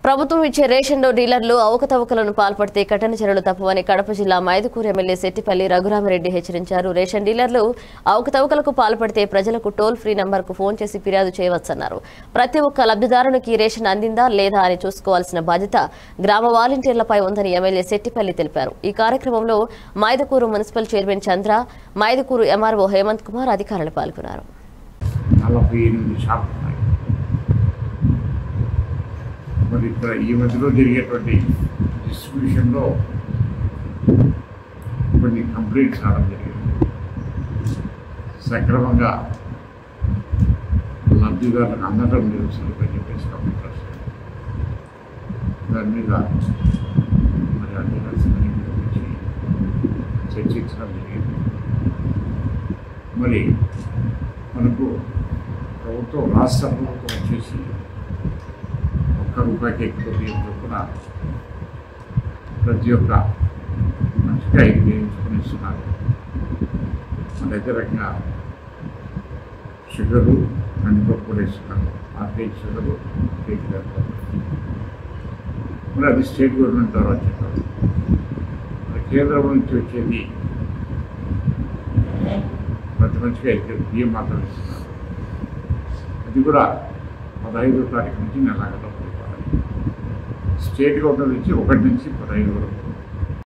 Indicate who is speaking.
Speaker 1: ప్రభుత్వం ఇచ్చే రేషన్లో డీలర్లు అవకతవకలను పాల్పడితే కఠిన చర్యలు తప్పవని కడప జిల్లా మైదుకూరు ఎమ్మెల్యే సెట్టిపల్లి రఘురామరెడ్డి హెచ్చరించారు రేషన్ డీలర్లు అవకతవకలకు పాల్పడితే ప్రజలకు టోల్ ఫ్రీ నంబర్కు ఫోన్ చేసి ఫిర్యాదు చేయవచ్చన్నారు ప్రతి ఒక్క లబ్ధిదారునికి రేషన్ అందిందా లేదా అని చూసుకోవాల్సిన బాధ్యత గ్రామ వాలంటీర్లపై ఉందని ఎమ్మెల్యే సెట్టిపల్లి తెలిపారు ఈ కార్యక్రమంలో Mydukur municipal chairman Chandra Mydukur MRO Hemant Kumar అధికారులు పాల్గొన్నారు
Speaker 2: నలభై ఎనిమిది షాపులు ఉన్నాయి మరి ఇక్కడ ఈ మధ్యలో జరిగేటువంటి డిస్ట్రిబ్యూషన్లో కొన్ని కంప్లైంట్స్ రావడం జరిగింది సక్రమంగా లబ్ధిదారులకు అందడం లేదు సరిపోయి చెప్పేసి కంప్లైంట్ వస్తాయి దాని మీద మరి అన్ని రకాల గురించి చర్చించడం జరిగింది మరి మనకు ప్రభుత్వం రాష్ట్ర ప్రభుత్వం వచ్చేసి ఒక్క రూపాయికి ఎక్కువ బియ్యం చొప్పున ప్రతి ఒక్క మంచిగా ఐదు వేయించుకొని ఇస్తున్నారు మన అదే రకంగా షుగరు కందిపప్పు కూడా ఇస్తున్నారు ఆ కేజీ షుగరు కేజీ కందిపప్పు మరి అది స్టేట్ గవర్నమెంట్ ద్వారా వచ్చేటారు మరి కేంద్రం నుంచి వచ్చేది ప్రతి మనిషికి ఐదు బియ్యం మాత్రం ఇస్తున్నారు అది కూడా పదహైదో తారీఖు నుంచి నెల గంటలు స్టేట్ గవర్నమెంట్ నుంచి ఒకటి నుంచి పదహైదు వరకు